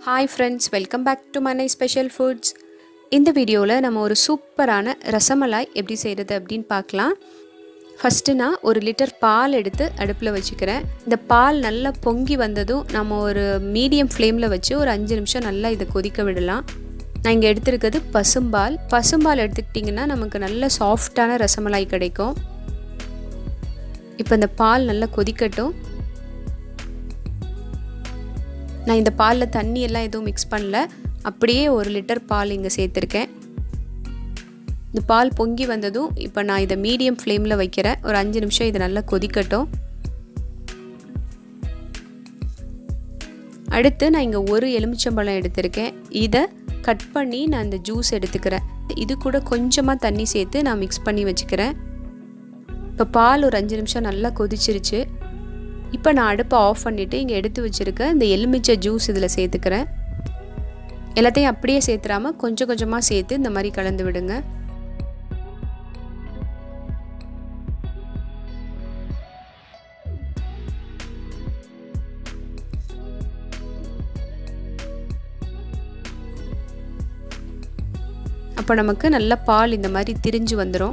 hi friends welcome back to மனை special foods இந்த வீடியோவில் நம்ம ஒரு சூப்பரான ரசமலாய் எப்படி செய்கிறது அப்படின்னு பார்க்கலாம் ஃபஸ்ட்டு நான் ஒரு லிட்டர் பால் எடுத்து அடுப்பில் வச்சுக்கிறேன் இந்த பால் நல்லா பொங்கி வந்ததும் நம்ம ஒரு மீடியம் ஃப்ளேமில் வச்சு ஒரு அஞ்சு நிமிஷம் நல்லா இதை கொதிக்க விடலாம் நான் இங்கே எடுத்துருக்கிறது பசும்பால் பசும்பால் எடுத்துக்கிட்டிங்கன்னா நமக்கு நல்ல சாஃப்டான ரசமலாய் கிடைக்கும் இப்போ இந்த பால் நல்லா கொதிக்கட்டும் நான் இந்த பாலில் தண்ணி எல்லாம் எதுவும் மிக்ஸ் பண்ணல அப்படியே ஒரு லிட்டர் பால் இங்கே சேர்த்துருக்கேன் இந்த பால் பொங்கி வந்ததும் இப்போ நான் இதை மீடியம் ஃப்ளேமில் வைக்கிறேன் ஒரு அஞ்சு நிமிஷம் இதை நல்லா கொதிக்கட்டும் அடுத்து நான் இங்கே ஒரு எலுமிச்சம்பழம் எடுத்திருக்கேன் இதை கட் பண்ணி நான் இந்த ஜூஸ் எடுத்துக்கிறேன் இது கூட கொஞ்சமாக தண்ணி சேர்த்து நான் மிக்ஸ் பண்ணி வச்சுக்கிறேன் இப்போ பால் ஒரு அஞ்சு நிமிஷம் நல்லா கொதிச்சிருச்சு இப்போ நான் அடுப்பை ஆஃப் பண்ணிவிட்டு இங்கே எடுத்து வச்சுருக்க இந்த எலுமிச்சை ஜூஸ் இதில் சேர்த்துக்கிறேன் எல்லாத்தையும் அப்படியே சேர்த்துறாமல் கொஞ்சம் கொஞ்சமாக சேர்த்து இந்த மாதிரி கலந்து விடுங்க அப்போ நமக்கு நல்ல பால் இந்த மாதிரி திரிஞ்சு வந்துடும்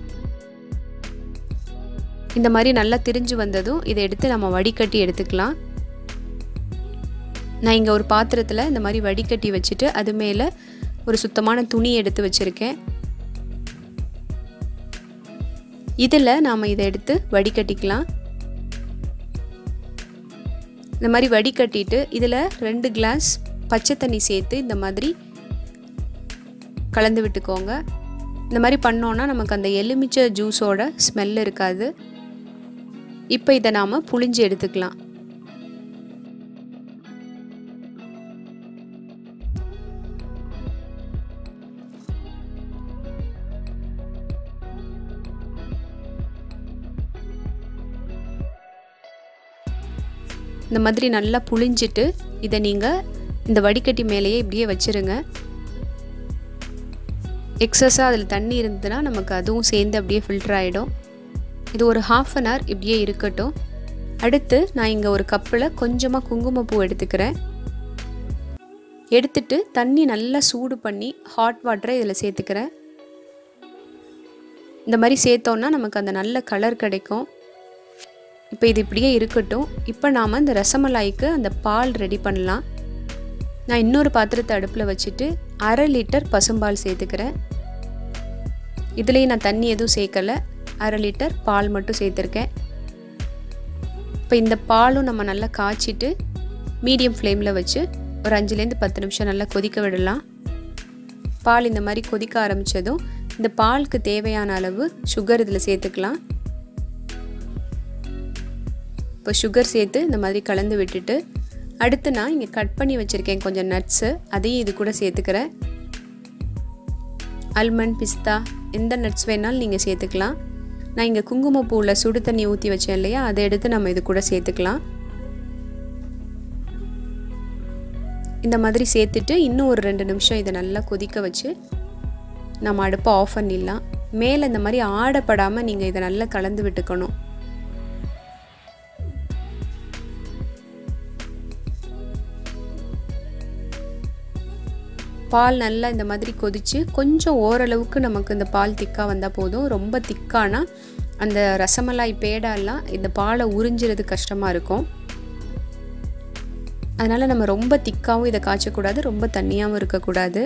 இந்த மாதிரி நல்லா திரிஞ்சு வந்ததும் இதை எடுத்து நம்ம வடிகட்டி எடுத்துக்கலாம் நான் இங்கே ஒரு பாத்திரத்தில் இந்த மாதிரி வடிகட்டி வச்சுட்டு அது மேலே ஒரு சுத்தமான துணி எடுத்து வச்சுருக்கேன் இதில் நாம் இதை எடுத்து வடிகட்டிக்கலாம் இந்த மாதிரி வடிகட்டிட்டு இதில் ரெண்டு கிளாஸ் பச்சை தண்ணி சேர்த்து இந்த மாதிரி கலந்து விட்டுக்கோங்க இந்த மாதிரி பண்ணோன்னா நமக்கு அந்த எலுமிச்சை ஜூஸோட ஸ்மெல் இருக்காது இப்போ இதை நாம் புளிஞ்சு எடுத்துக்கலாம் இந்த மாதிரி நல்லா புளிஞ்சிட்டு இதை நீங்கள் இந்த வடிகட்டி மேலேயே இப்படியே வச்சுருங்க எக்ஸஸாக அதில் தண்ணி இருந்ததுன்னா நமக்கு அதுவும் சேர்ந்து அப்படியே ஃபில்டர் ஆகிடும் இது ஒரு ஹாஃப் அன் ஹவர் இப்படியே இருக்கட்டும் அடுத்து நான் இங்கே ஒரு கப்பில் கொஞ்சமாக குங்குமப்பூ எடுத்துக்கிறேன் எடுத்துட்டு தண்ணி நல்லா சூடு பண்ணி ஹாட் வாட்டரை இதில் சேர்த்துக்கிறேன் இந்த மாதிரி சேர்த்தோன்னா நமக்கு அந்த நல்ல கலர் கிடைக்கும் இப்போ இது இப்படியே இருக்கட்டும் இப்போ நாம் இந்த ரசமலாய்க்கு அந்த பால் ரெடி பண்ணலாம் நான் இன்னொரு பாத்திரத்தை அடுப்பில் வச்சுட்டு அரை லிட்டர் பசும்பால் சேர்த்துக்கிறேன் இதுலேயும் நான் தண்ணி எதுவும் சேர்க்கலை அரை லிட்டர் பால் மட்டும் சேர்த்துருக்கேன் இப்போ இந்த பாலும் நம்ம நல்லா காய்ச்சிட்டு மீடியம் ஃப்ளேமில் வச்சு ஒரு அஞ்சுலேருந்து பத்து நிமிஷம் நல்லா கொதிக்க விடலாம் பால் இந்த மாதிரி கொதிக்க ஆரம்பித்ததும் இந்த பாலுக்கு தேவையான அளவு சுகர் இதில் சேர்த்துக்கலாம் இப்போ சுகர் சேர்த்து இந்த மாதிரி கலந்து விட்டுட்டு அடுத்து நான் இங்கே கட் பண்ணி வச்சுருக்கேன் கொஞ்சம் நட்ஸு அதையும் இது கூட சேர்த்துக்கிறேன் அல்மண்ட் பிஸ்தா எந்த நட்ஸ் வேணாலும் நீங்கள் சேர்த்துக்கலாம் நான் இங்கே குங்குமப்பூவில் சுடு தண்ணி ஊற்றி வச்சேன் இல்லையா அதை எடுத்து நம்ம இது கூட சேர்த்துக்கலாம் இந்த மாதிரி சேர்த்துட்டு இன்னும் ஒரு ரெண்டு நிமிஷம் இதை நல்லா கொதிக்க வச்சு நம்ம அடுப்பை ஆஃப் பண்ணிடலாம் மேலே இந்த மாதிரி ஆடப்படாமல் நீங்கள் இதை நல்லா கலந்து விட்டுக்கணும் பால் நல்லா இந்த மாதிரி கொதித்து கொஞ்சம் ஓரளவுக்கு நமக்கு இந்த பால் திக்காக வந்தால் போதும் ரொம்ப திக்கானா அந்த ரசமலாய் பேடாலாம் இந்த பாலை உறிஞ்சிறது கஷ்டமாக இருக்கும் அதனால் நம்ம ரொம்ப திக்காகவும் இதை காய்ச்சக்கூடாது ரொம்ப தண்ணியாகவும் இருக்கக்கூடாது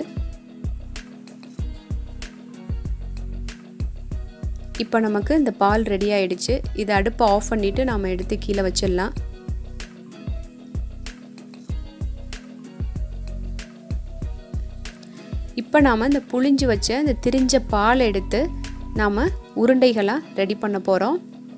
இப்போ நமக்கு இந்த பால் ரெடி ஆகிடுச்சு இதை அடுப்பை ஆஃப் பண்ணிவிட்டு நாம் எடுத்து கீழே வச்சிடலாம் இப்போ நாம் இந்த புளிஞ்சு வச்ச இந்த திரிஞ்ச பால் எடுத்து நாம் உருண்டைகளாக ரெடி பண்ண போகிறோம்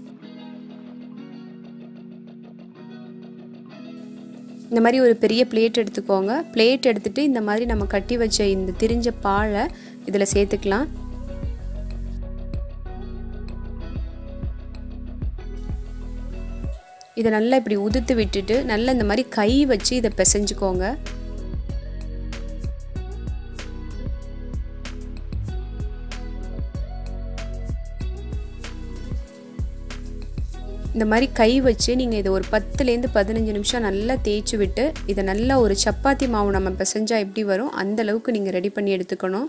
இந்த மாதிரி ஒரு பெரிய பிளேட் எடுத்துக்கோங்க பிளேட் எடுத்துகிட்டு இந்த மாதிரி நம்ம கட்டி வச்ச இந்த திரிஞ்ச பாலை இதில் சேர்த்துக்கலாம் இதை நல்லா இப்படி உதுத்து விட்டுட்டு நல்லா இந்த மாதிரி கை வச்சு இதை பிசைஞ்சுக்கோங்க இந்த மாதிரி கை வச்சு நீங்கள் இதை ஒரு பத்துலேருந்து பதினஞ்சு நிமிஷம் நல்லா தேய்ச்சி விட்டு இதை நல்லா ஒரு சப்பாத்தி மாவு நம்ம பிசைஞ்சால் எப்படி வரும் அந்த அளவுக்கு நீங்கள் ரெடி பண்ணி எடுத்துக்கணும்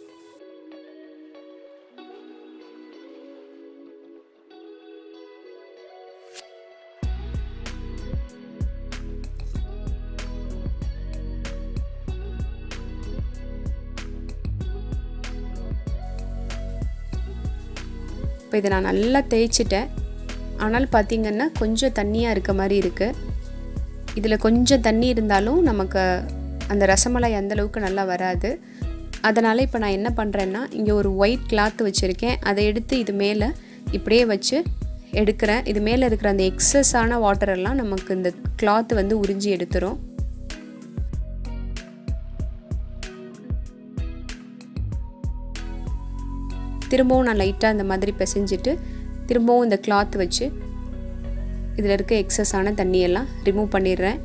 இப்போ இதை நான் நல்லா தேய்ச்சிட்டேன் ஆனால் பார்த்திங்கன்னா கொஞ்சம் தண்ணியாக இருக்க மாதிரி இருக்குது இதில் கொஞ்சம் தண்ணி இருந்தாலும் நமக்கு அந்த ரசமலாய் அந்தளவுக்கு நல்லா வராது அதனால் இப்போ நான் என்ன பண்ணுறேன்னா இங்கே ஒரு ஒயிட் கிளாத் வச்சுருக்கேன் அதை எடுத்து இது மேலே இப்படியே வச்சு எடுக்கிறேன் இது மேலே இருக்கிற அந்த எக்ஸஸான வாட்டரெல்லாம் நமக்கு இந்த கிளாத் வந்து உறிஞ்சி எடுத்துரும் திரும்பவும் நான் லைட்டாக இந்த மாதிரி பிசைஞ்சிட்டு திரும்பவும் இந்த கிளாத் வச்சு இதில் இருக்க எக்ஸஸான தண்ணியெல்லாம் ரிமூவ் பண்ணிடுறேன்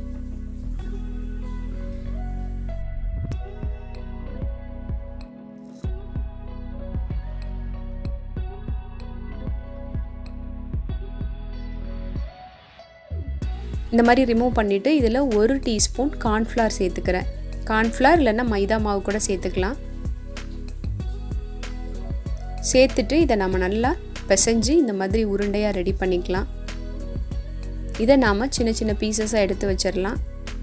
இந்த மாதிரி ரிமூவ் பண்ணிவிட்டு இதில் ஒரு டீஸ்பூன் கார்ன்ஃப்ளவர் சேர்த்துக்கிறேன் கார்ன்ஃப்ளவர் இல்லைன்னா மைதா மாவு கூட சேர்த்துக்கலாம் சேர்த்துட்டு இதை நம்ம நல்லா பிசைஞ்சு இந்த மாதிரி உருண்டையாக ரெடி பண்ணிக்கலாம் இதை நாம் சின்ன சின்ன பீசஸாக எடுத்து வச்சிடலாம்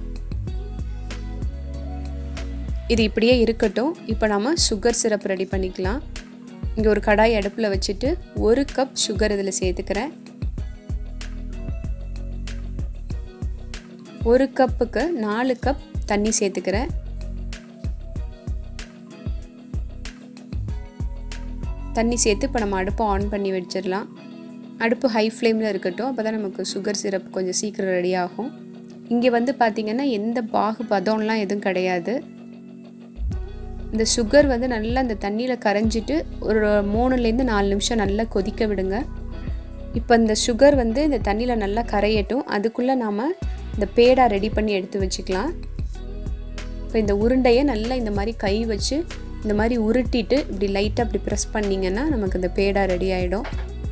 இது இப்படியே இருக்கட்டும் இப்போ நாம் சுகர் சிரப் ரெடி பண்ணிக்கலாம் இங்கே ஒரு கடாய் அடுப்பில் வச்சுட்டு ஒரு கப் சுகர் இதில் சேர்த்துக்கிறேன் ஒரு கப்புக்கு நாலு கப் தண்ணி சேர்த்துக்கிறேன் தண்ணி சேர்த்து இப்போ நம்ம அடுப்பை ஆன் பண்ணி வச்சிடலாம் அடுப்பு ஹை ஃப்ளேமில் இருக்கட்டும் அப்போ தான் நமக்கு சுகர் சிரப் கொஞ்சம் சீக்கிரம் ரெடி ஆகும் இங்கே வந்து பார்த்திங்கன்னா எந்த பாகு பதம்லாம் எதுவும் கிடையாது இந்த சுகர் வந்து நல்லா அந்த தண்ணியில் கரைஞ்சிட்டு ஒரு மூணுலேருந்து நாலு நிமிஷம் நல்லா கொதிக்க விடுங்க இப்போ இந்த சுகர் வந்து இந்த தண்ணியில் நல்லா கரையட்டும் அதுக்குள்ளே நாம் இந்த பேடா ரெடி பண்ணி எடுத்து வச்சுக்கலாம் இப்போ இந்த உருண்டையை நல்லா இந்த மாதிரி கை வச்சு இந்த மாதிரி உருட்டிட்டு இப்படி லைட்டாக இப்படி ப்ரெஸ் பண்ணிங்கன்னா நமக்கு இந்த பேடா ரெடி ஆகிடும்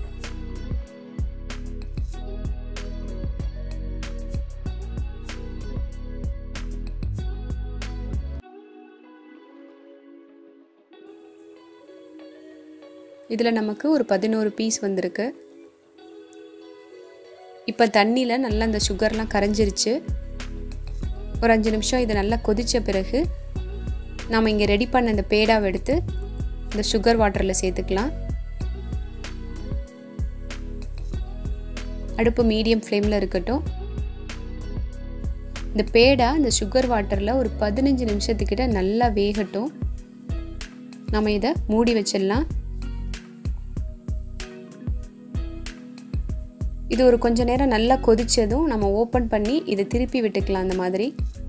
இதில் நமக்கு ஒரு பதினோரு பீஸ் வந்திருக்கு இப்போ தண்ணியில் நல்லா அந்த சுகர்லாம் கரைஞ்சிருச்சு ஒரு அஞ்சு நிமிஷம் இதை நல்லா கொதித்த பிறகு நாம் இங்கே ரெடி பண்ண இந்த பேடாவை எடுத்து இந்த சுகர் வாட்டரில் சேர்த்துக்கலாம் அடுப்பு மீடியம் ஃப்ளேமில் இருக்கட்டும் இந்த பேடா இந்த சுகர் வாட்டரில் ஒரு பதினஞ்சு நிமிஷத்துக்கிட்ட நல்லா வேகட்டும் நம்ம இதை மூடி வச்சிடலாம் இது ஒரு கொஞ்ச நேரம் நல்லா கொதிச்சதும் நம்ம ஓப்பன் பண்ணி இதை திருப்பி விட்டுக்கலாம் அந்த மாதிரி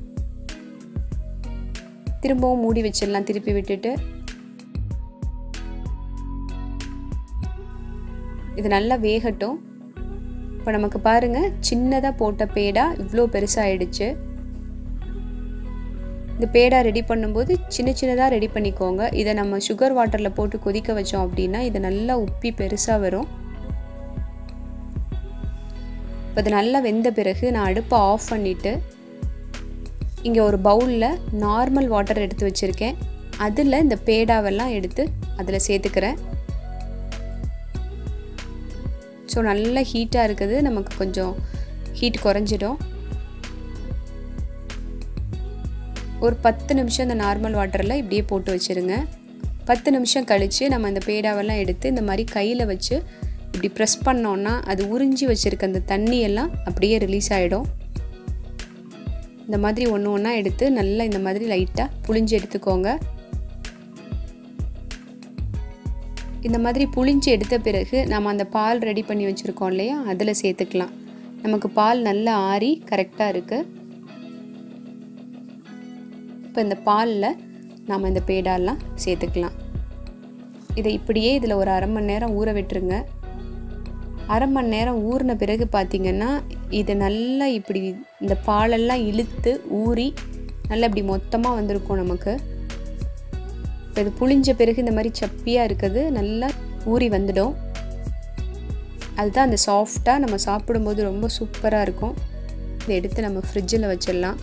திரும்பவும் மூடி வச்சிடலாம் திருப்பி விட்டுட்டு இது நல்லா வேகட்டும் இப்போ நமக்கு பாருங்கள் சின்னதாக போட்ட பேடா இவ்வளோ பெருசாகிடுச்சு இந்த பேடா ரெடி பண்ணும்போது சின்ன சின்னதாக ரெடி பண்ணிக்கோங்க இதை நம்ம சுகர் வாட்டரில் போட்டு கொதிக்க வச்சோம் அப்படின்னா இது நல்லா உப்பி பெருசாக வரும் இப்போ இது நல்லா வெந்த பிறகு நான் அடுப்பை ஆஃப் பண்ணிவிட்டு இங்கே ஒரு பவுலில் நார்மல் வாட்டர் எடுத்து வச்சுருக்கேன் அதில் இந்த பேடாவெல்லாம் எடுத்து அதில் சேர்த்துக்கிறேன் ஸோ நல்ல ஹீட்டாக இருக்குது நமக்கு கொஞ்சம் ஹீட் குறைஞ்சிடும் ஒரு பத்து நிமிஷம் இந்த நார்மல் வாட்டரில் இப்படியே போட்டு வச்சுருங்க பத்து நிமிஷம் கழித்து நம்ம இந்த பேடாவெல்லாம் எடுத்து இந்த மாதிரி கையில் வச்சு இப்படி ப்ரெஸ் பண்ணோன்னா அது உறிஞ்சி வச்சுருக்க அந்த தண்ணியெல்லாம் அப்படியே ரிலீஸ் ஆகிடும் இந்த மாதிரி ஒன்று ஒன்றா எடுத்து நல்லா இந்த மாதிரி லைட்டாக புளிஞ்சு எடுத்துக்கோங்க இந்த மாதிரி புளிஞ்சு எடுத்த பிறகு நம்ம அந்த பால் ரெடி பண்ணி வச்சுருக்கோம் இல்லையா அதில் சேர்த்துக்கலாம் நமக்கு பால் நல்லா ஆறி கரெக்டாக இருக்குது இப்போ இந்த பாலில் நாம் இந்த பேடாலாம் சேர்த்துக்கலாம் இதை இப்படியே இதில் ஒரு அரை மணி நேரம் ஊற விட்டுருங்க அரை மணி நேரம் ஊறின பிறகு பார்த்திங்கன்னா இது நல்லா இப்படி இந்த பாலெல்லாம் இழுத்து ஊறி நல்லா இப்படி மொத்தமாக வந்திருக்கும் நமக்கு இப்போ இது புளிஞ்ச பிறகு இந்த மாதிரி சப்பியாக இருக்குது நல்லா ஊறி வந்துடும் அதுதான் அந்த சாஃப்டாக நம்ம சாப்பிடும்போது ரொம்ப சூப்பராக இருக்கும் இதை எடுத்து நம்ம ஃப்ரிட்ஜில் வச்சிடலாம்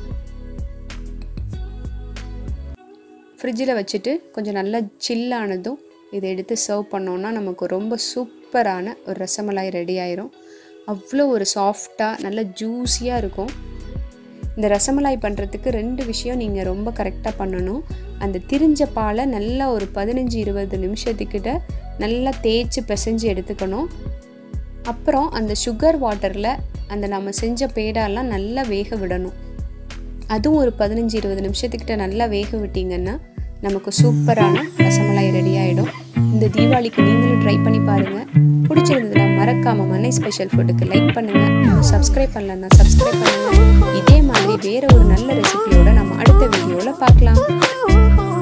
ஃப்ரிட்ஜில் வச்சுட்டு கொஞ்சம் நல்லா சில்லானதும் இதை எடுத்து சர்வ் பண்ணோன்னா நமக்கு ரொம்ப சூப்பரான ஒரு ரசமலாய் ரெடி ஆயிரும் அவ்வளோ ஒரு சாஃப்டாக நல்ல ஜூஸியாக இருக்கும் இந்த ரசமலாய் பண்ணுறதுக்கு ரெண்டு விஷயம் நீங்கள் ரொம்ப கரெக்டாக பண்ணணும் அந்த திரிஞ்ச பாலை நல்லா ஒரு பதினஞ்சு இருபது நிமிஷத்துக்கிட்ட நல்லா தேய்ச்சி பிசைஞ்சு எடுத்துக்கணும் அப்புறம் அந்த சுகர் வாட்டரில் அந்த நம்ம செஞ்ச பேடாலாம் நல்லா வேக விடணும் அதுவும் ஒரு பதினஞ்சு இருபது நிமிஷத்துக்கிட்ட நல்லா வேக விட்டிங்கன்னா நமக்கு சூப்பரான ரசமலாய் ரெடி ஆகிடும் இந்த தீபாவளிக்கு நீங்களும் ட்ரை பண்ணி பாருங்கள் பிடிச்சிருந்ததுன்னா மறக்காமல் மனை ஸ்பெஷல் ஃபுட்டுக்கு லைக் பண்ணுங்கள் சப்ஸ்கிரைப் பண்ணலன்னா சப்ஸ்கிரைப் பண்ணுங்கள் இதே மாதிரி வேறு ஒரு நல்ல ரெசிபியோட நம்ம அடுத்த வீடியோவில் பார்க்கலாம்